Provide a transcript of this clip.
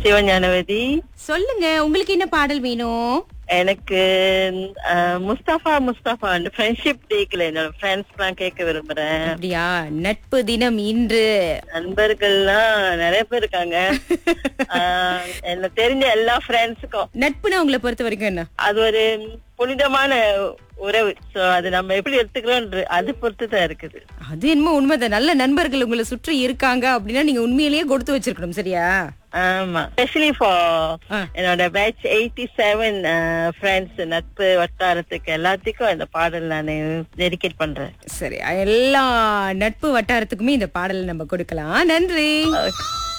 சிவஞானவதி சொல்லுங்க உங்களுக்கு என்ன பாடல் வேணும் எனக்கு அஹ், முஸ்தபா முஸ்தபா ஃப்ரெண்ட்ஷிப் டேக்குல என்னோட ஃப்ரெண்ட்ஸ் எல்லாம் கேட்க விரும்புறேன் அப்படியா நட்பு தினம் இன்று நண்பர்கள்லாம் நிறைய பேர் இருக்காங்க அஹ், எனக்கு தெரிஞ்ச எல்லா ஃப்ரெண்ட்ஸுக்கும் நட்புனா உங்களை பொறுத்த வரைக்கும் என்ன அது ஒரு புனிதமான உறவு சோ அது நம்ம எப்படி எடுத்துக்கிறோம் அது பொறுத்து தான் இருக்குது அது என்னமோ உண்மைதான் நல்ல நண்பர்கள் உங்களை சுற்றி இருக்காங்க அப்படின்னா நீங்க உண்மையிலேயே கொடுத்து வச்சிருக்கணும் சரியா ஆமா ஸ்பெஷலி ஃபார் ஆ. என்னோட பேட்ச் எயிட்டி செவன் ஃப்ரெண்ட்ஸ் நட்பு வட்டாரத்துக்கு எல்லாத்துக்கும் இந்த பாடல் நான் டெடிகேட் பண்றேன் சரி எல்லா நட்பு வட்டாரத்துக்குமே இந்த பாடலை நம்ம கொடுக்கலாம் நன்றி Okay.